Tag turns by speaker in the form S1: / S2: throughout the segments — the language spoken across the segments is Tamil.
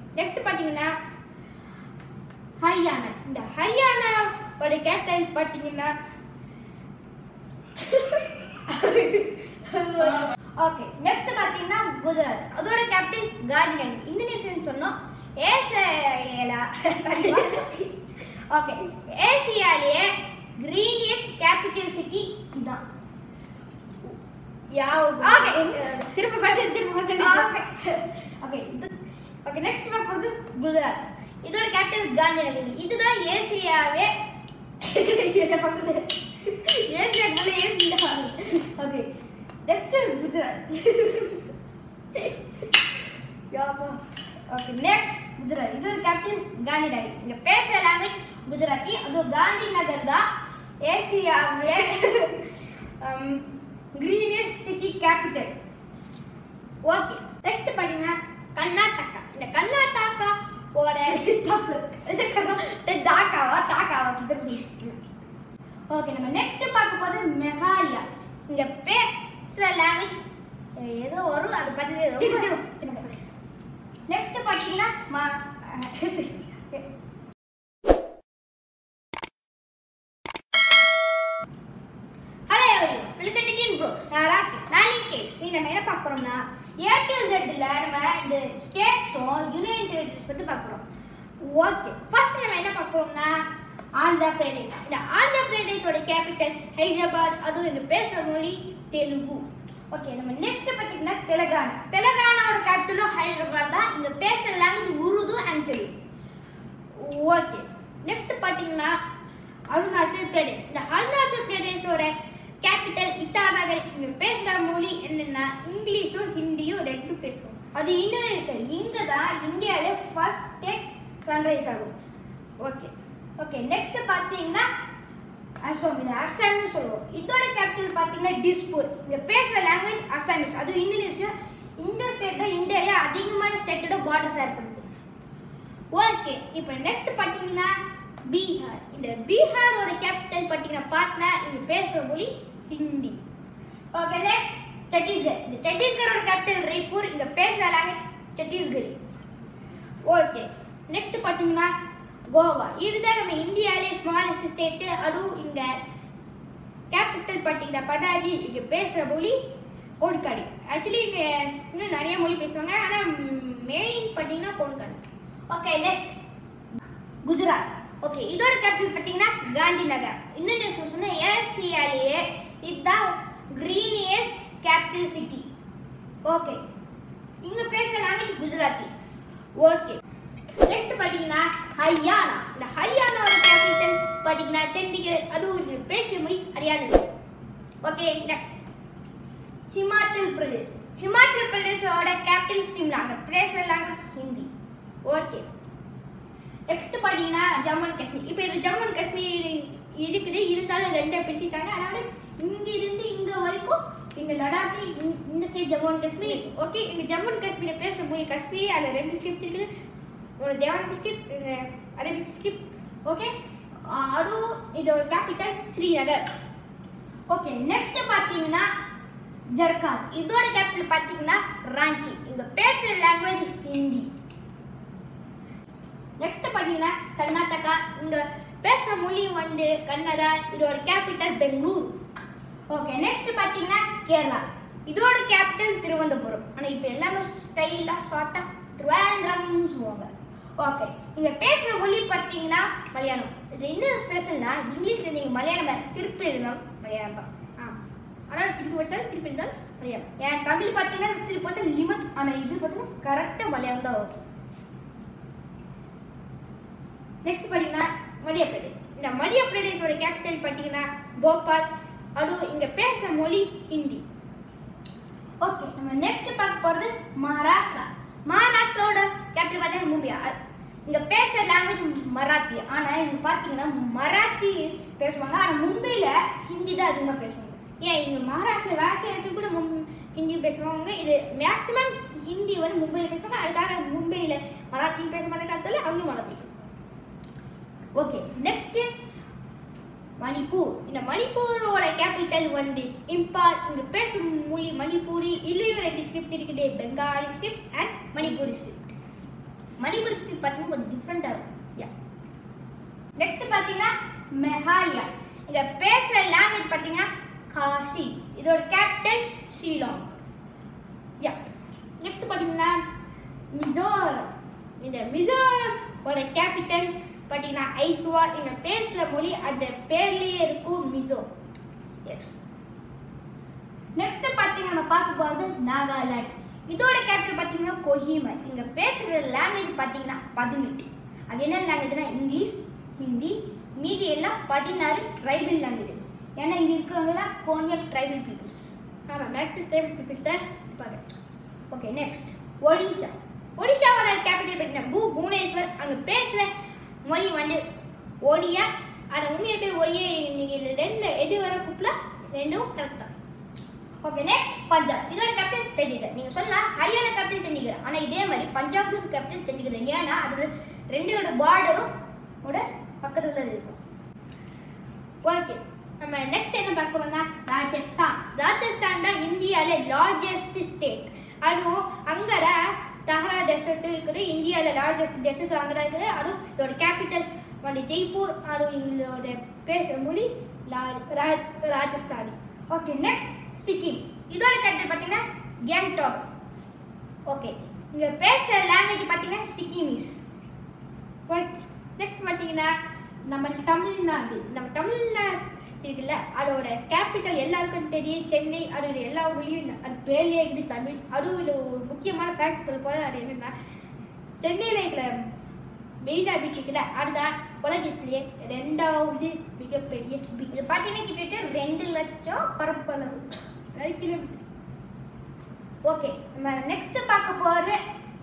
S1: நெக்ஸ்ட் பார்த்தீங்கன்னா ஹரியானா இந்த ஹரியானாவோட கேபிட்டல் பார்த்தீங்கன்னா ஓகே நெக்ஸ்ட் பார்த்தீங்கன்னா குஜராத் அதோட கேபிட்டல் காந்திநகர் இந்தோனேஷியன் சொன்னோம் ஏசியா ஓகே ஏசியாலேயே கிரீனியஸ்ட் கேபிட்டல் சிட்டி இதுதான் ஓகே திரும்ப ஃபர்ஸ்ட் திரும்ப ஃபர்ஸ்ட் ஓகே ஓகே இது ஓகே நெக்ஸ்ட் பார்க்க போகிறது குஜராத் இதோட கேபிட்டல் காந்திநகர் இதுதான் ஏசியாவே ஏசியாக்குள்ள ஏசியா ஓகே நெக்ஸ்ட் குஜராத் யாப்பா ஓகே நெக்ஸ்ட் குஜராத் இதோட கேபிட்டல் காந்திநகர் இங்க பேசுற லாங்குவேஜ் குஜராத்தி அதுவும் காந்தி நகர் தான் ஏசியாவிலே greenest city capital okay next பாத்தீங்கன்னா கர்நாடகா இந்த கர்நாடகா ஓட தப்பு இது கர்நா- டாக்காவா டாக்காவா ஓகே நம்ம நெக்ஸ்ட் பார்க்க போது மெகாலயா இங்க பேசுற லாங்குவேஜ் ஏதோ வரும் அதை பத்தி நெக்ஸ்ட் பாத்தீங்கன்னா மா ஹலோ எவரிவன் வெல்கம் டு டின் ப்ரோஸ் நான் ராகேஷ் நான் லிங்கேஷ் நீ நம்ம என்ன பார்க்க போறோம்னா ஏ டு ஜெட்ல நம்ம இந்த ஸ்டேட்ஸும் யுனைடெட் டெரிட்டரிஸ் பத்தி பார்க்க போறோம் ஓகே ஃபர்ஸ்ட் நம்ம என்ன பார்க்க போறோம்னா ஆந்திரா பிரதேஷ் இந்த ஆந்திரா பிரதேஷோட கேபிட்டல் ஹைதராபாத் அதுவும் இங்க பேசுற மொழி தெலுங்கு ஓகே நம்ம நெக்ஸ்ட் பார்த்தீங்கன்னா தெலுங்கானா தெலுங்கானாவோட கேபிட்டலும் ஹைதராபாத் தான் இங்க பேசுற language Urdu and Telugu okay next பார்த்தீங்கன்னா அருணாச்சல் பிரதேஷ் இந்த அருணாச்சல் பிரதேஷோட கேபிட்டல் இட்டாநகர் இங்க பேசுற மொழி என்னன்னா இங்கிலீஷும் ஹிந்தியும் ரெண்டு பேசுவோம் அது இந்தோனேஷியா இங்க தான் இந்தியாவில ஃபர்ஸ்ட் ஸ்டேட் சன்ரைஸ் ஆகும் ஓகே ஓகே நெக்ஸ்ட் பார்த்தீங்கன்னா அசாம் இது அசாம்னு சொல்லுவோம் இதோட கேபிட்டல் பார்த்தீங்கன்னா டிஸ்பூர் இங்க பேசுற லாங்குவேஜ் அசாமிஸ் அதுவும் இந்தோனேஷியா இந்த ஸ்டேட் தான் இந்தியாவில அதிகமான ஸ்டேட்டோட பார்டர் ஷேர் பண்ணுது ஓகே இப்போ நெக்ஸ்ட் பார்த்தீங்கன்னா பீகார் இந்த பீகாரோட கேபிட்டல் பார்த்தீங்கன்னா பாட்னா இங்க பேசுற மொழி ஹிந்தி ஓகே நெக்ஸ்ட் சத்தீஸ்கர் இந்த சத்தீஸ்கரோட கேபிட்டல் ரேப்பூர் இங்க பேசுற லாங்குவேஜ் சத்தீஸ்கரி ஓகே நெக்ஸ்ட் பார்த்தீங்கன்னா கோவா இதுதான் நம்ம இந்தியாவிலே ஸ்மாலஸ்ட் ஸ்டேட்டு அதுவும் இங்க கேபிட்டல் பார்த்தீங்கன்னா பனாஜி இங்க பேசுற மொழி கோட்காடி ஆக்சுவலி இங்க இன்னும் நிறைய மொழி பேசுவாங்க ஆனா மெயின் பார்த்தீங்கன்னா கோட்காடி ஓகே நெக்ஸ்ட் குஜராத் ஓகே இதோட கேபிட்டல் பார்த்தீங்கன்னா காந்தி நகர் இந்தோனேஷியா சொன்ன ஏசியாலேயே இதுதான் கிரீனியஸ்ட் கேபிட்டல் சிட்டி ஓகே இங்க பேசுற லாங்குவேஜ் குஜராத்தி ஓகே நெக்ஸ்ட் பாத்தீங்கன்னா ஹரியானா இந்த ஹரியானாவோட கேபிட்டல் பாத்தீங்கன்னா சண்டிகர் அதுவும் இது பேசுற மொழி ஹரியானா ஓகே நெக்ஸ்ட் ஹிமாச்சல் பிரதேஷ் ஹிமாச்சல் பிரதேஷோட கேபிட்டல் சிம்லா அங்க பேசுற லாங்குவேஜ் ஹிந்தி ஓகே நெக்ஸ்ட் பாத்தீங்கன்னா ஜம்மு அண்ட் காஷ்மீர் இப்போ இது ஜம்மு அண்ட் காஷ்மீர் இருக்குது இருந்தாலும் ரெண்டா பிரிச்சுட்டாங்க அதனால இங்க இருந்து இங்க வரைக்கும் இங்க லடாக் இந்த- இந்த side Jammu and Kashmir okay இங்க ஜம்மு அண்ட் காஷ்மீரை பேசுற மொழி காஷ்மீர் அதுல ரெண்டு ஸ்கிரிப்ட் இருக்குது ஒரு தேவான் ஸ்கிரிப்ட் அரபிக் ஸ்கிரிப்ட் ஓகே அதுவும் இதோட கேபிட்டல் ஸ்ரீநகர் ஓகே நெக்ஸ்ட் பாத்தீங்கன்னா ஜர்காத் இதோட கேபிட்டல் பாத்தீங்கன்னா ராஞ்சி இங்க பேசுற லாங்குவேஜ் ஹிந்தி நெக்ஸ்ட் பாத்தீங்கன்னா கர்நாடகா இந்த பேசுற மொழி வந்து கன்னடா இதோட கேபிட்டல் பெங்களூர் ஓகே நெக்ஸ்ட் பாத்தீங்கன்னா கேரளா இதோட கேபிட்டல் திருவனந்தபுரம் ஆனா இப்போ எல்லாமே ஸ்டைலா ஷார்ட்டா திருவேந்திரம்னு சொல்லுவாங்க ஓகே இங்க பேசுற மொழி பாத்தீங்கன்னா மலையாளம் இது என்ன ஸ்பெஷல்னா இங்கிலீஷ்ல நீங்க மலையாளம் திருப்பி எழுதணும் மலையாளம் தான் ஆ ஆனால் திருப்பி வச்சாலும் திருப்பி எழுதாலும் மலையாளம் ஏன் தமிழ் பார்த்தீங்கன்னா திருப்பி பார்த்தா லிமத் ஆனா இது பார்த்தீங்கன்னா கரெக்டாக மலையாளம் தான் வரும் நெக்ஸ்ட் பார்த்தீங்கன்னா மத்திய பிரதேஷ் இந்த மத்திய பிரதேஷோட கேபிட்டல் பார்த்தீங்கன்னா போபால் அதுவும் இங்க பேசுற மொழி ஹிந்தி ஓகே நம்ம நெக்ஸ்ட் பார்க்க போறது மகாராஷ்டிரா மகாராஷ்டிராவோட கேபிட்டல் பார்த்தீங்கன்னா மும்பை அ- இங்க பேசுற லாங்குவேஜ் மராத்தி ஆனா இங்க பாத்தீங்கன்னா மராத்தி பேசுவாங்க ஆனா மும்பைல ஹிந்தி தான் அதிகமா பேசுவாங்க ஏன் இங்க மகாராஷ்டிரா வேற சில இடத்துல கூட மும்- ஹிந்தி பேசுவாங்க இது மேக்ஸிமம் ஹிந்தி வந்து மும்பைல பேசுவாங்க அதுக்காக மும்பைல மராத்தியும் பேச மாட்டாங்க இடத்துல அங்கேயும் மராத்தி பேசுவாங்க ஓகே நெக்ஸ்ட் மணிப்பூர் இந்த மணிப்பூரோட கேபிட்டல் வந்து இம்பால் இங்க பேசும் மொழி மணிப்பூரி இதுலயும் ரெண்டு ஸ்கிரிப்ட் இருக்குது Bengali script and Manipuri script Manipur speak பார்த்தீங்கன்னா கொஞ்சம் டிஃப்ரெண்ட்டாக இருக்கும் யா நெக்ஸ்ட் பார்த்தீங்கன்னா மெஹாலியா இங்க பேசுற லாங்குவேஜ் பார்த்தீங்கன்னா காசி இதோட கேபிட்டல் ஷீலாங் யா நெக்ஸ்ட் பார்த்தீங்கன்னா மிசோரம் இந்த மிசோரம் ஓட கேபிட்டல் பார்த்தீங்கன்னா ஐஸ்வா இங்க பேசுற மொழி அந்த பேர்லயே இருக்கும் மிசோ எஸ் நெக்ஸ்ட் பார்த்தீங்கன்னா நம்ம பார்க்க போகிறது நாகாலாந்து இதோட கேபிட்டல் பார்த்தீங்கன்னா கொஹிமா இங்க பேசுற லாங்குவேஜ் பார்த்தீங்கன்னா பதினெட்டு அது என்ன லாங்குவேஜ்னா இங்கிலீஷ் ஹிந்தி மீதி எல்லாம் பதினாறு ட்ரைபல் லாங்குவேஜஸ் ஏன்னா இங்க இருக்கிறவங்களாம் கொஞ்சம் ட்ரைபல் பீப்புள்ஸ் ஆமாம் மேக்ஸ் ட்ரைபல் பீப்புள்ஸ் தான் இருப்பாங்க ஓகே நெக்ஸ்ட் ஒடிஷா ஒடிஷாவோட கேபிட்டல் பார்த்தீங்கன்னா பூ புவனேஸ்வர் அங்கே பேசுகிற மொழி வந்து ஒடியா அந்த உண்மையான பேர் ஒடியே நீங்கள் ரெண்டில் எது வர கூப்பிடலாம் ரெண்டும் கரெக்ட் தான் ஓகே நெக்ஸ்ட் பஞ்சாப் இதோட கேபிட்டல் சண்டிகர் நீங்க சொல்லலாம் ஹரியானா கேபிட்டல் சண்டிகர் ஆனா இதே மாதிரி பஞ்சாப் கேபிட்டல் சண்டிகர் ஏன்னா அதோட ரெண்டோட பார்டரும் ஓட பக்கத்துல தான் இருக்கும் ஓகே நம்ம நெக்ஸ்ட் என்ன பார்க்க போறோம்னா ராஜஸ்தான் ராஜஸ்தான் தான் இந்தியால லார்ஜஸ்ட் ஸ்டேட் அதுவும் அங்கட தஹரா டெசர்ட் இருக்குது இந்தியாவில் லார்ஜஸ்ட் டெசர்ட் அங்கே இருக்குது அதுவும் இதோட கேபிட்டல் வந்து ஜெய்ப்பூர் அதுவும் எங்களோட பேசுகிற மொழி லா- ரா- ராஜஸ்தானி ஓகே நெக்ஸ்ட் சிக்கிம் இதோட கேபிட்டல் பார்த்தீங்கன்னா கேங்டாக் ஓகே இங்கே பேசுகிற லாங்குவேஜ் பார்த்தீங்கன்னா சிக்கிமீஸ் ஓகே நெக்ஸ்ட் பார்த்தீங்கன்னா நம்ம தமிழ்நாடு நம்ம தமிழ்நாடு இருக்குல்ல அதோட கேபிட்டல் எல்லாருக்கும் தெரியும் சென்னை அதோட எல்லா மொழியும் அது பேர்லேயே இருக்குது தமிழ் அதுவும் இதில் ஒரு முக்கியமான ஃபேக்ட் சொல்ல போல அது என்னன்னா சென்னையில் இருக்கிற மெரினா பீச் இருக்குல்ல அதுதான் உலகத்திலேயே ரெண்டாவது மிகப்பெரிய பீச் இது பார்த்தீங்கன்னா கிட்டத்தட்ட ரெண்டு லட்சம் பரப்பளவு ரெண்டு கிலோமீட்டர் ஓகே நம்ம நெக்ஸ்ட் பார்க்க போகிறது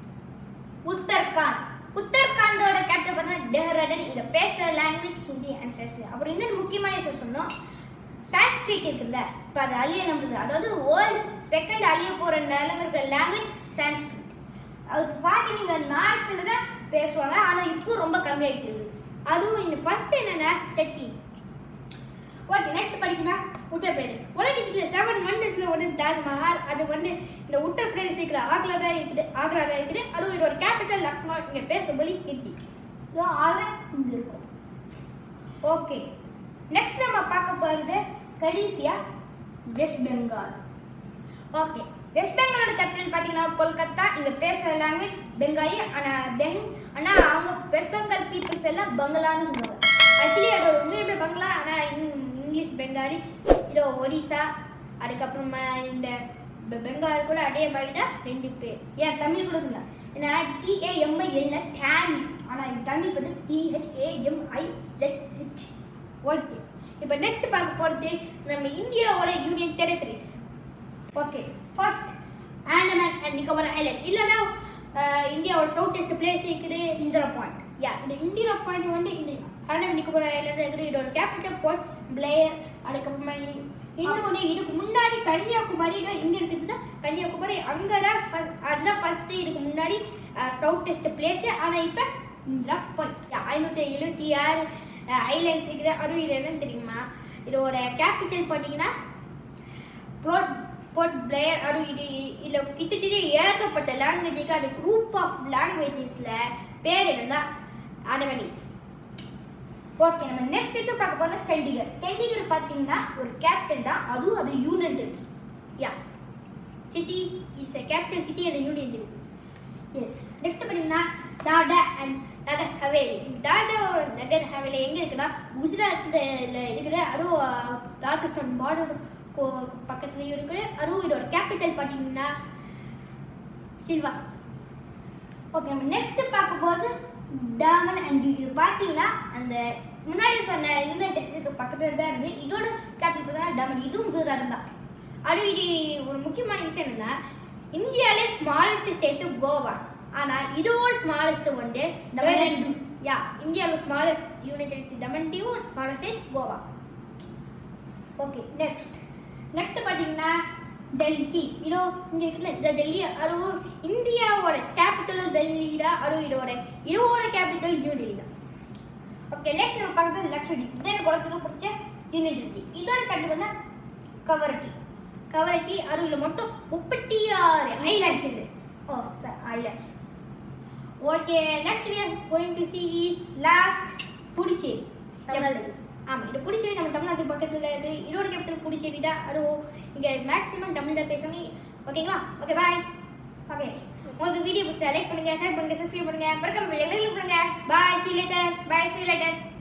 S1: உத்தரகாண்ட் உத்தரகாண்டோட கேபிட்டல் பார்த்தீங்கன்னா டெஹ்ராடன் இங்க பேசுற லாங்குவேஜ் ஹிந்தி அண்ட் சான்ஸ்கிரிட் அப்புறம் இன்னொரு முக்கியமான விஷயம் சொன்னோம் சான்ஸ்கிரிட் இருக்குல்ல இப்போ அது அழிய நம்புது அதாவது வேர்ல்டு செகண்ட் அழிய போற நிலைமை இருக்கிற லாங்குவேஜ் சான்ஸ்கிரிட் அது பாக்கி நீங்க நார்த்தில் தான் பேசுவாங்க ஆனா இப்போ ரொம்ப கம்மியாயிட்டு இருக்கு அதுவும் இந்த ஃபர்ஸ்ட் என்னன்னா டெட்டி ஓகே நெக்ஸ்ட் படிக்கணும் உத்தரப்பிரதேஷ் உலகத்தில் செவன் வண்டர்ஸ்ல ஒன்று தாஜ்மஹால் அது வந்து இந்த உத்தரப்பிரதேஷ் இருக்கிற ஆக்ரா தான் இருக்குது ஆக்ரா தான் இருக்குது அதுவும் இதோட கேபிட்டல் லக்னோ இங்கே பேசுற மொழி ஹிந்தி ஸோ ஆக்ரா இங்கே இருக்கும் ஓகே நெக்ஸ்ட் நம்ம பார்க்க போகிறது கடைசியா வெஸ்ட் பெங்கால் ஓகே வெஸ்ட் பெங்காலோட கேபிட்டல் பார்த்தீங்கன்னா கொல்கத்தா இங்கே பேசுகிற லாங்குவேஜ் பெங்காலி ஆனால் பெங் ஆனால் அவங்க வெஸ்ட் பெங்கால் பீப்புள்ஸ் எல்லாம் பங்களான்னு சொல்லுவாங்க ஆக்சுவலி அது ஒரு உண்மையுமே பங்களா ஆனால் இங்கிலீஷ் பெங்காலி இதோ ஒடிசா அதுக்கப்புறமா இந்த பெ- பெங்கால் கூட அதே மாதிரி தான் ரெண்டு பேர் ஏன் தமிழ் கூட சொல்லலாம் ஏன்னா டிஏஎம்ஐ இல்லை தமிழ் ஆனால் இது தமிழ் வந்து டிஹெச்ஏஎம்ஐ ஹெச் ஓகே இப்போ நெக்ஸ்ட் பார்க்க போகிறது நம்ம இந்தியாவோட union territories okay first Andaman and Nicobar island இல்லைன்னா அஹ், இந்தியாவோட சவுத் வெஸ்ட் பிளேஸ் இருக்குது இந்திரா பாயிண்ட் யா இந்த இந்திரா பாயிண்ட் வந்து இந்த ஆண்டமான் நிக்கோபார் ஐலண்ட் இருக்குது இதோட கேபிட்டல் பாயிண்ட் பிளேயர் அதுக்கப்புறமா இ- இன்னொன்று இதுக்கு முன்னாடி கன்னியாகுமரி தான் இங்கே இருக்குது தான் கன்னியாகுமரி அங்கே தான் ஃபர்ஸ்ட் அதுதான் ஃபர்ஸ்ட் இதுக்கு முன்னாடி சவுத் வெஸ்ட் பிளேஸ் ஆனால் இப்போ இந்திரா பாயிண்ட் ஐநூற்றி எழுபத்தி ஆறு ஐலாண்ட்ஸ் இருக்குது அதுவும் இது என்னன்னு தெரியுமா இதோட கேபிட்டல் பார்த்தீங்கன்னா போர்ட் போர்ட் பிளேயர் அது இது இதில் கிட்டத்தட்ட ஏகப்பட்ட லாங்குவேஜுக்கு அது குரூப் ஆஃப் லாங்குவேஜஸில் பேர் என்னன்னா அடவனிஸ் ஓகே நம்ம நெக்ஸ்ட் இது பார்க்க போனால் சண்டிகர் சண்டிகர் பார்த்தீங்கன்னா ஒரு கேபிட்டல் தான் அதுவும் அது union territory yeah city is a capital city and union territory yes next பார்த்தீங்கன்னா டாடா அண்ட் நகர் ஹவேலி டாடாவோட நகர் ஹவேலி எங்கே இருக்குன்னா குஜராத்தில் இருக்கிற அதுவும் அஹ், ராஜஸ்தான் பார்டர் பக்கத்துலேயும் இருக்குது அதுவும் இதோட கேபிட்டல் பார்த்தீங்கன்னா சில்வாஸ் ஓகே நம்ம நெக்ஸ்ட் பார்க்க போகிறது டாமன் அண்ட் டியூ இது பார்த்தீங்கன்னா அந்த முன்னாடி சொன்ன யுனைடெட் பக்கத்தில் தான் இருந்து இதோட கேபிட்டல் தான் டாமன் இதுவும் குஜராத் தான் அது இது ஒரு முக்கியமான விஷயம் என்னன்னா இந்தியாவிலே ஸ்மாலஸ்ட் ஸ்டேட்டு கோவா ஆனால் இதோட ஸ்மாலஸ்ட் வந்து டமன் அண்ட் டியூ யா இந்தியாவில் smallest united Daman Diu smallest state Goa okay next next பார்த்தீங்கன்னா டெல்லி இதோ இங்கே இருக்குல்ல இந்த டெல்லி அதுவும் இந்தியாவோட கேபிட்டல் டெல்லி தான் அதுவும் இதோட இதோட கேபிட்டல் நியூ டெல்லி தான் ஓகே நெக்ஸ்ட் நம்ம பார்க்குறது லக்ஷதீப் இதை எனக்கு உலகத்துக்கு பிடிச்ச யூனிட் டெல்லி இதோட கேபிட்டல் வந்து கவரட்டி கவரட்டி அதுவும் இதில் மட்டும் முப்பத்தி ஆறு ஐலாண்ட்ஸ் இது ஓ sir islands okay next we are going to see is last Puducherry
S2: Tamil Nadu.
S1: ஆமா இந்த புதுச்சேரி நம்ம தமிழ்நாட்டு பக்கத்துல இருக்கு இதோட கேபிட்டல் புதுச்சேரி தான் அதுவும் இங்க மேக்ஸிமம் தமிழ் தான் பேசுவாங்க ஓகேங்களா ஓகே பாய் ஓகே உங்களுக்கு வீடியோ பிடிச்சா லைக் பண்ணுங்க ஷேர் பண்ணுங்க சப்ஸ்கிரைப் பண்ணுங்க மறக்காம பெல் ஐகான் பண்ணுங்க பாய் see you later bye see you later